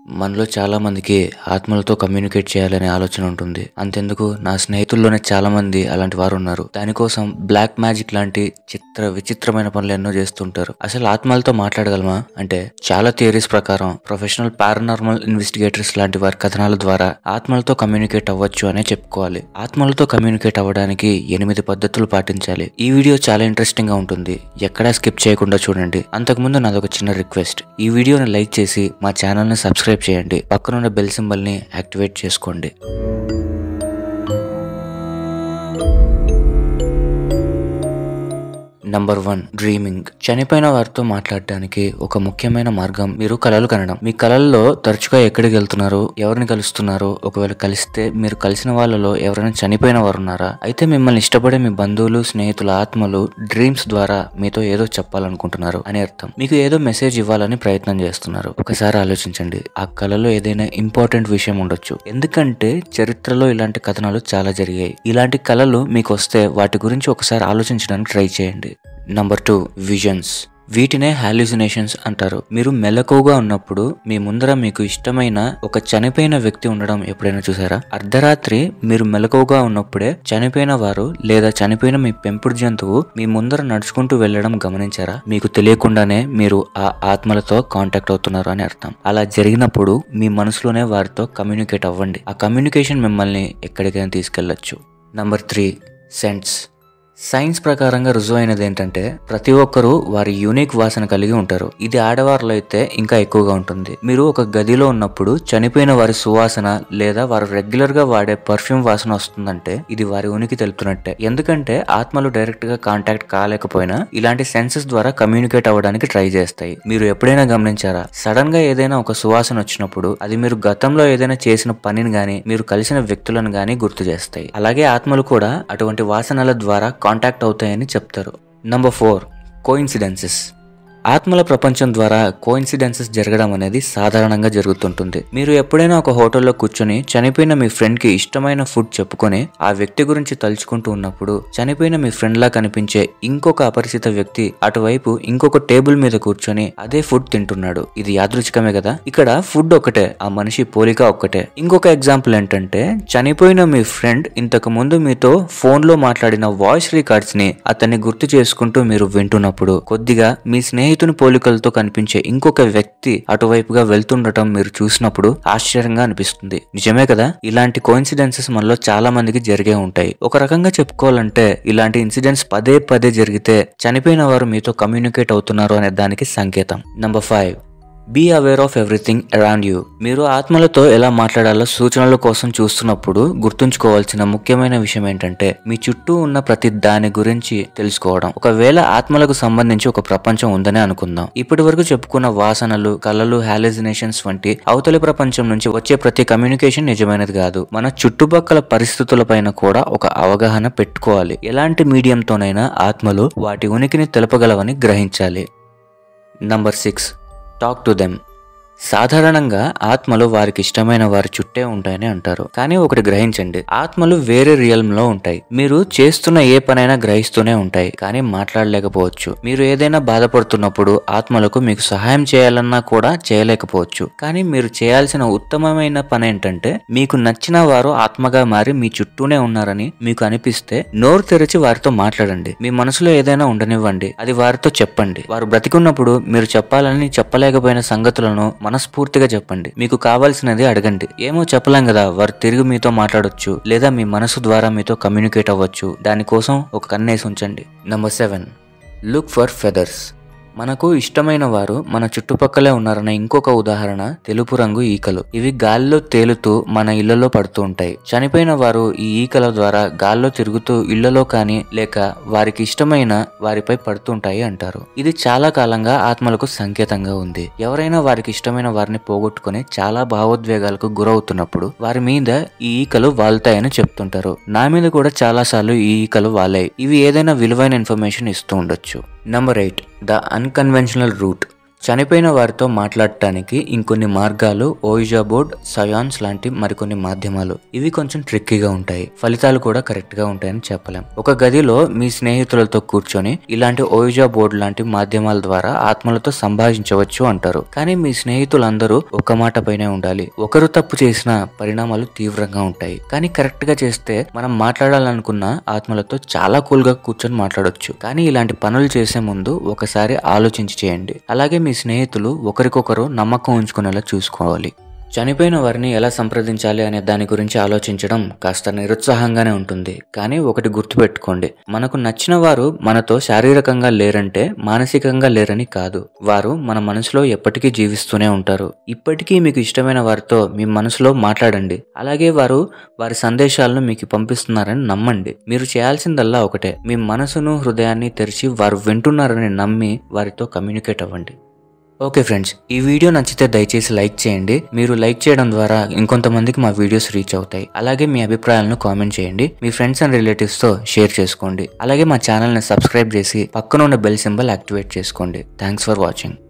మనలో చాలా మందికి ఆత్మలతో కమ్యూనికేట్ చేయాలనే ఆలోచన ఉంటుంది అంతెందుకు నా స్నేహితుల్లోనే చాలా మంది అలాంటి వారు ఉన్నారు దానికోసం బ్లాక్ మ్యాజిక్ లాంటి చిత్ర విచిత్రమైన పనులు ఎన్నో చేస్తుంటారు అసలు ఆత్మలతో మాట్లాడగలమా అంటే చాలా థియరీస్ ప్రకారం ప్రొఫెషనల్ పారానార్మల్ ఇన్వెస్టిగేటర్స్ లాంటి వారి కథనాల ద్వారా ఆత్మలతో కమ్యూనికేట్ అవ్వచ్చు అనే చెప్పుకోవాలి ఆత్మలతో కమ్యూనికేట్ అవ్వడానికి ఎనిమిది పద్ధతులు పాటించాలి ఈ వీడియో చాలా ఇంట్రెస్టింగ్ గా ఉంటుంది ఎక్కడా స్కిప్ చేయకుండా చూడండి అంతకుముందు నాదొక చిన్న రిక్వెస్ట్ ఈ వీడియోని లైక్ చేసి మా ఛానల్ ని సబ్స్క్రైబ్ చేయండి పక్కనున్న బెల్ సింబల్ ని యాక్టివేట్ చేసుకోండి నంబర్ వన్ డ్రీమింగ్ చనిపోయిన వారితో మాట్లాడడానికి ఒక ముఖ్యమైన మార్గం మీరు కలలు కనడం మీ కలల్లో తరచుగా ఎక్కడికి వెళ్తున్నారు ఎవరిని కలుస్తున్నారు ఒకవేళ కలిస్తే మీరు కలిసిన వాళ్ళలో ఎవరైనా చనిపోయిన వారు ఉన్నారా అయితే మిమ్మల్ని ఇష్టపడే మీ బంధువులు స్నేహితుల ఆత్మలు డ్రీమ్స్ ద్వారా మీతో ఏదో చెప్పాలనుకుంటున్నారు అని అర్థం మీకు ఏదో మెసేజ్ ఇవ్వాలని ప్రయత్నం చేస్తున్నారు ఒకసారి ఆలోచించండి ఆ కళలో ఏదైనా ఇంపార్టెంట్ విషయం ఉండొచ్చు ఎందుకంటే చరిత్రలో ఇలాంటి కథనాలు చాలా జరిగాయి ఇలాంటి కళలు మీకు వస్తే వాటి గురించి ఒకసారి ఆలోచించడానికి ట్రై చేయండి నంబర్ టూ విజన్స్ వీటినే హాల్యూసినేషన్స్ అంటారు మీరు మెలకువగా ఉన్నప్పుడు మీ ముందర మీకు ఇష్టమైన ఒక చనిపోయిన వ్యక్తి ఉండడం ఎప్పుడైనా చూసారా అర్ధరాత్రి మీరు మెలకువగా ఉన్నప్పుడే చనిపోయిన వారు లేదా చనిపోయిన మీ పెంపుడు జంతువు మీ ముందర నడుచుకుంటూ వెళ్ళడం గమనించారా మీకు తెలియకుండానే మీరు ఆ ఆత్మలతో కాంటాక్ట్ అవుతున్నారు అని అర్థం అలా జరిగినప్పుడు మీ మనసులోనే వారితో కమ్యూనికేట్ అవ్వండి ఆ కమ్యూనికేషన్ మిమ్మల్ని ఎక్కడికైనా తీసుకెళ్లొచ్చు నంబర్ త్రీ సెంట్స్ సైన్స్ ప్రకారంగా రుజువైనది ఏంటంటే ప్రతి ఒక్కరూ వారి యూనిక్ వాసన కలిగి ఉంటారు ఇది ఆడవారిలో అయితే ఇంకా ఎక్కువగా ఉంటుంది మీరు ఒక గదిలో ఉన్నప్పుడు చనిపోయిన వారి సువాసన లేదా వారు రెగ్యులర్ గా వాడే పర్ఫ్యూమ్ వాసన వస్తుందంటే ఇది వారి ఉనికి తెలుపుతున్నట్టే ఎందుకంటే ఆత్మలు డైరెక్ట్ గా కాంటాక్ట్ కాలేకపోయినా ఇలాంటి సెన్సెస్ ద్వారా కమ్యూనికేట్ అవ్వడానికి ట్రై చేస్తాయి మీరు ఎప్పుడైనా గమనించారా సడన్ గా ఏదైనా ఒక సువాసన వచ్చినప్పుడు అది మీరు గతంలో ఏదైనా చేసిన పనిని గాని మీరు కలిసిన వ్యక్తులను గాని గుర్తు చేస్తాయి అలాగే ఆత్మలు కూడా అటువంటి వాసనల ద్వారా కాంటాక్ట్ అవుతాయని చెప్తారు నంబర్ ఫోర్ కోయిన్సిడెన్సెస్ ఆత్మల ప్రపంచం ద్వారా కోయిన్సిడెన్సెస్ జరగడం అనేది సాధారణంగా జరుగుతుంటుంది మీరు ఎప్పుడైనా ఒక హోటల్లో కూర్చొని చనిపోయిన మీ ఫ్రెండ్ కి ఇష్టమైన ఫుడ్ చెప్పుకొని ఆ వ్యక్తి గురించి తలుచుకుంటూ ఉన్నప్పుడు చనిపోయిన మీ ఫ్రెండ్ లా కనిపించే ఇంకొక అపరిచిత వ్యక్తి అటువైపు ఇంకొక టేబుల్ మీద కూర్చొని అదే ఫుడ్ తింటున్నాడు ఇది యాదృచ్ఛికమే కదా ఇక్కడ ఫుడ్ ఒకటే ఆ మనిషి పోలిక ఒక్కటే ఇంకొక ఎగ్జాంపుల్ ఏంటంటే చనిపోయిన మీ ఫ్రెండ్ ఇంతకు ముందు మీతో ఫోన్ లో మాట్లాడిన వాయిస్ రికార్డ్స్ ని అతన్ని గుర్తు చేసుకుంటూ మీరు వింటున్నప్పుడు కొద్దిగా మీ స్నేహితుని పోలికలతో కనిపించే ఇంకొక వ్యక్తి అటువైపుగా వెళ్తుండటం మీరు చూసినప్పుడు ఆశ్చర్యంగా అనిపిస్తుంది నిజమే కదా ఇలాంటి కోయిన్సిడెన్సెస్ మనలో చాలా మందికి జరిగే ఉంటాయి ఒక రకంగా చెప్పుకోవాలంటే ఇలాంటి ఇన్సిడెంట్స్ పదే పదే జరిగితే చనిపోయిన వారు మీతో కమ్యూనికేట్ అవుతున్నారు అనే దానికి సంకేతం number five be aware of everything around you మీరు ఆత్మలతో ఎలా మాట్లాడాలో సూచనల కోసం చూస్తున్నప్పుడు గుర్తుంచుకోవాల్సిన ముఖ్యమైన విషయం ఏంటంటే మీ చుట్టూ ఉన్న ప్రతి దాని గురించి తెలుసుకోవడం ఒకవేళ ఆత్మలకు సంబంధించి ఒక ప్రపంచం ఉందని అనుకుందాం ఇప్పటి వరకు చెప్పుకున్న వాసనలు కళలు హాలిజినేషన్స్ వంటి అవతలి ప్రపంచం నుంచి వచ్చే ప్రతి కమ్యూనికేషన్ నిజమైనది కాదు మన చుట్టుపక్కల పరిస్థితులపైన కూడా ఒక అవగాహన పెట్టుకోవాలి ఎలాంటి మీడియంతోనైనా ఆత్మలు వాటి ఉనికిని తెలపగలవని గ్రహించాలి number six talk to them సాధారణంగా ఆత్మలు వారికి ఇష్టమైన వారి చుట్టే ఉంటాయని అంటారు కానీ ఒకటి గ్రహించండి ఆత్మలు వేరే రియల్మ్ లో ఉంటాయి మీరు చేస్తున్న ఏ పనైనా గ్రహిస్తూనే ఉంటాయి కానీ మాట్లాడలేకపోవచ్చు మీరు ఏదైనా బాధపడుతున్నప్పుడు ఆత్మలకు మీకు సహాయం చేయాలన్నా కూడా చేయలేకపోవచ్చు కానీ మీరు చేయాల్సిన ఉత్తమమైన పని ఏంటంటే మీకు నచ్చిన వారు ఆత్మగా మారి మీ చుట్టూనే ఉన్నారని మీకు అనిపిస్తే నోరు తెరిచి వారితో మాట్లాడండి మీ మనసులో ఏదైనా ఉండనివ్వండి అది వారితో చెప్పండి వారు బ్రతికున్నప్పుడు మీరు చెప్పాలని చెప్పలేకపోయిన సంగతులను మనస్ఫూర్తిగా చెప్పండి మీకు కావాల్సినది అడగండి ఏమో చెప్పలేం కదా వారు తిరిగి మీతో మాట్లాడొచ్చు లేదా మీ మనసు ద్వారా మీతో కమ్యూనికేట్ అవ్వచ్చు దానికోసం ఒక కన్నేసి ఉంచండి number seven look for feathers మనకు ఇష్టమైన వారు మన చుట్టుపక్కలే ఉన్నారన్న ఇంకొక ఉదాహరణ తెలుపు రంగు ఈకలు ఇవి గాల్లో తేలుతూ మన ఇళ్లలో పడుతూ ఉంటాయి చనిపోయిన వారు ఈ ఈకల ద్వారా గాల్లో తిరుగుతూ ఇళ్లలో కానీ లేక వారికి ఇష్టమైన వారిపై పడుతుంటాయి అంటారు ఇది చాలా కాలంగా ఆత్మలకు సంకేతంగా ఉంది ఎవరైనా వారికి ఇష్టమైన వారిని పోగొట్టుకుని చాలా భావోద్వేగాలకు గురవుతున్నప్పుడు వారి మీద ఈ ఈకలు వాళ్తాయని చెప్తుంటారు నా మీద కూడా చాలా సార్లు ఈ ఈకలు వాలాయి ఇవి ఏదైనా విలువైన ఇన్ఫర్మేషన్ ఇస్తూ ఉండొచ్చు number eight the unconventional route చనిపోయిన వారితో మాట్లాడటానికి ఇంకొన్ని మార్గాలు ఓయిజా బోర్డ్ సయాన్స్ లాంటి మరికొన్ని మాధ్యమాలు ఇవి కొంచెం ట్రిక్కీగా ఉంటాయి ఫలితాలు కూడా కరెక్ట్ గా ఉంటాయని చెప్పలేం ఒక గదిలో మీ స్నేహితులతో కూర్చొని ఇలాంటి ఓయిజా బోర్డ్ లాంటి మాధ్యమాల ద్వారా ఆత్మలతో సంభాషించవచ్చు అంటారు కానీ మీ స్నేహితులందరూ ఒక మాట పైనే ఉండాలి ఒకరు తప్పు చేసిన పరిణామాలు తీవ్రంగా ఉంటాయి కానీ కరెక్ట్ గా చేస్తే మనం మాట్లాడాలనుకున్న ఆత్మలతో చాలా కూల్ గా కూర్చొని మాట్లాడొచ్చు కానీ ఇలాంటి పనులు చేసే ముందు ఒకసారి ఆలోచించి చేయండి అలాగే మీ స్నేహితులు ఒకరికొకరు నమ్మకం ఉంచుకునేలా చూసుకోవాలి చనిపోయిన వారిని ఎలా సంప్రదించాలి అనే దాని గురించి ఆలోచించడం కాస్త నిరుత్సాహంగానే ఉంటుంది కానీ ఒకటి గుర్తుపెట్టుకోండి మనకు నచ్చిన వారు మనతో శారీరకంగా లేరంటే మానసికంగా లేరని కాదు వారు మన మనసులో ఎప్పటికీ జీవిస్తూనే ఉంటారు ఇప్పటికీ మీకు ఇష్టమైన వారితో మీ మనసులో మాట్లాడండి అలాగే వారు వారి సందేశాలను మీకు పంపిస్తున్నారని నమ్మండి మీరు చేయాల్సిందల్లా ఒకటే మీ మనసును హృదయాన్ని తెరిచి వారు వింటున్నారని నమ్మి వారితో కమ్యూనికేట్ అవ్వండి ఓకే ఫ్రెండ్స్ ఈ వీడియో నచ్చితే దయచేసి లైక్ చేయండి మీరు లైక్ చేయడం ద్వారా ఇంకొంతమందికి మా వీడియోస్ రీచ్ అవుతాయి అలాగే మీ అభిప్రాయాలను కామెంట్ చేయండి మీ ఫ్రెండ్స్ అండ్ రిలేటివ్స్ తో షేర్ చేసుకోండి అలాగే మా ఛానల్ని సబ్స్క్రైబ్ చేసి పక్కన ఉన్న బెల్ సింబల్ యాక్టివేట్ చేసుకోండి థ్యాంక్స్ ఫర్ వాచింగ్